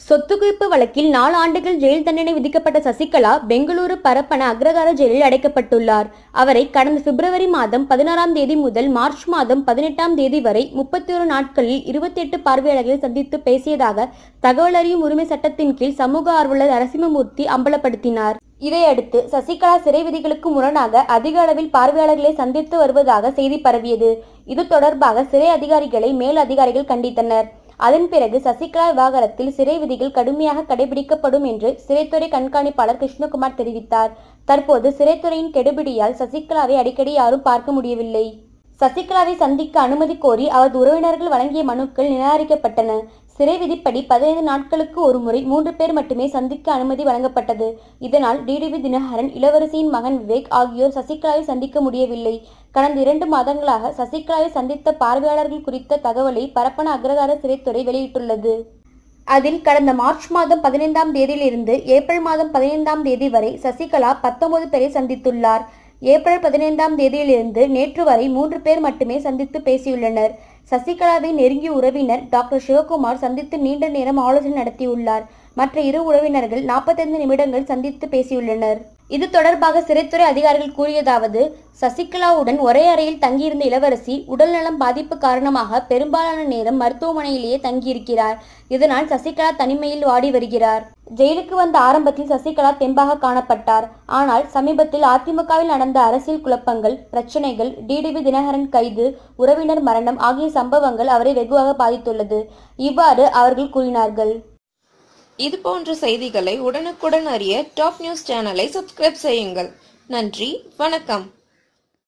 சொத்து குவிப்பு வழக்கில் நாலு ஆண்டுகள் ஜெயில் தண்டனை விதிக்கப்பட்ட சசிகலா பெங்களூரு பரப்பன அக்ரகார ஜெயிலில் அடைக்கப்பட்டுள்ளார் அவரை கடந்த பிப்ரவரி மாதம் பதினாறாம் தேதி முதல் மார்ச் மாதம் பதினெட்டாம் தேதி வரை முப்பத்தி ஒரு நாட்களில் இருபத்தி எட்டு பார்வையாளர்களை சந்தித்து பேசியதாக தகவல் அறியும் உரிமை சட்டத்தின் கீழ் சமூக ஆர்வலர் நரசிம்மமூர்த்தி அம்பலப்படுத்தினார் இதையடுத்து சசிகலா சிறை விதிகளுக்கு முரணாக அதிக அளவில் பார்வையாளர்களை சந்தித்து வருவதாக செய்தி பரவியது இது தொடர்பாக சிறை அதிகாரிகளை மேல் அதிகாரிகள் கண்டித்தனர் அதன் பிறகு சசிகலா விவகாரத்தில் சிறை விதிகள் கடுமையாக கடைபிடிக்கப்படும் என்று சிறைத்துறை கண்காணிப்பாளர் கிருஷ்ணகுமார் தெரிவித்தார் தற்போது சிறைத்துறையின் கெடுபிடியால் சசிகலாவை அடிக்கடி யாரும் பார்க்க முடியவில்லை சசிகலாவை சந்திக்க அனுமதி கோரி அவரது உறவினர்கள் வழங்கிய மனுக்கள் நிராகரிக்கப்பட்டன சிறை விதிப்படி பதினைந்து நாட்களுக்கு ஒருமுறை மூன்று பேர் மட்டுமே சந்திக்க அனுமதி வழங்கப்பட்டது இதனால் டிடிவி தினகரன் இளவரசியின் மகன் விவேக் ஆகியோர் சசிகலாவை சந்திக்க முடியவில்லை கடந்த இரண்டு மாதங்களாக சசிகலாவை சந்தித்த பார்வையாளர்கள் குறித்த தகவலை பரப்பன அக்ரகார சிறைத்துறை வெளியிட்டுள்ளது அதில் கடந்த மார்ச் மாதம் பதினைந்தாம் தேதியிலிருந்து ஏப்ரல் மாதம் பதினைந்தாம் தேதி வரை சசிகலா பத்தொன்பது பேரை சந்தித்துள்ளார் ஏப்ரல் பதினைந்தாம் தேதியிலிருந்து நேற்று வரை மூன்று பேர் மட்டுமே சந்தித்து பேசியுள்ளனர் சசிகலாவை நெருங்கிய உறவினர் டாக்டர் சிவகுமார் சந்தித்து நீண்ட நேரம் ஆலோசனை நடத்தியுள்ளார் மற்ற இரு உறவினர்கள் நாற்பத்தைந்து நிமிடங்கள் சந்தித்து பேசியுள்ளனர் இது தொடர்பாக சிறைத்துறை அதிகாரிகள் கூறியதாவது சசிகலாவுடன் ஒரே அறையில் தங்கியிருந்த இளவரசி உடல்நலம் பாதிப்பு காரணமாக பெரும்பாலான நேரம் மருத்துவமனையிலேயே தங்கியிருக்கிறார் இதனால் சசிகலா தனிமையில் வாடி வருகிறார் ஜெயிலுக்கு வந்த ஆரம்பத்தில் சசிகலா தெம்பாக காணப்பட்டார் ஆனால் சமீபத்தில் அதிமுகவில் நடந்த அரசியல் குழப்பங்கள் பிரச்சனைகள் டிடிவி தினகரன் கைது உறவினர் மரணம் ஆகிய சம்பவங்கள் அவரை வெகுவாக பாதித்துள்ளது இவ்வாறு அவர்கள் கூறினார்கள் இது போன்ற செய்திகளை உடனுக்குடன் அறிய டாப் நியூஸ் சேனலை சப்ஸ்கிரைப் செய்யுங்கள் நன்றி வணக்கம்